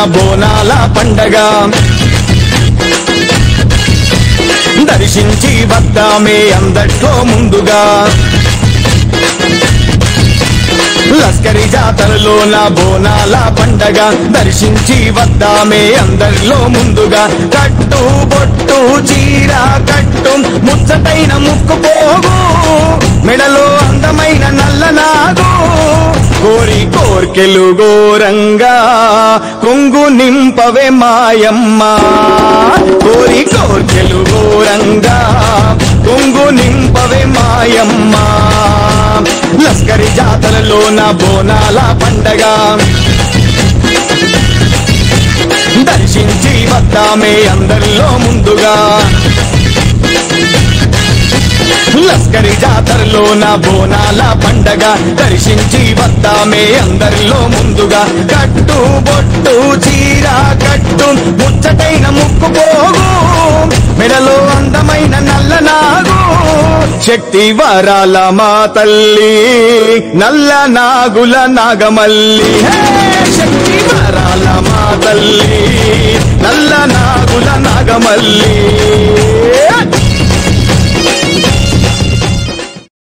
బోనాల పండగ దర్శించి వద్దామే అందట్లో ముందుగా లస్కరి జాతరలో నా బోనాల పండగ దర్శించి వద్దామే అందరిలో ముందుగా కట్టు బొట్టు చీర కట్టు ముచ్చటైన ముక్కు పోగు మెడలో అందమైన నల్ల నాగు కోరి కోర్కెలు గోరంగా కొంగు నింపవే మాయమ్మ కోరి కోర్కెలు గోరంగా కొంగు నింపవే మాయమ్మ లస్కరి జాతరలో నా బోనాల పండగ దర్శించి వద్దామే అందరిలో ముందుగా లస్కరి జాతరలో నా బోనాల పండగ దర్శించి వద్దామే అందరిలో ముందుగా కట్టు బొట్టు చీర కట్టు ముచ్చటైన ముక్కు పోగు మెడలో అందమైన నల్ల నాగు శక్తి వరాల మా తల్లి నల్ల నాగుల నాగమల్లి హే! శక్తి వరాల మా తల్లి నల్ల నాగుల నాగమల్లి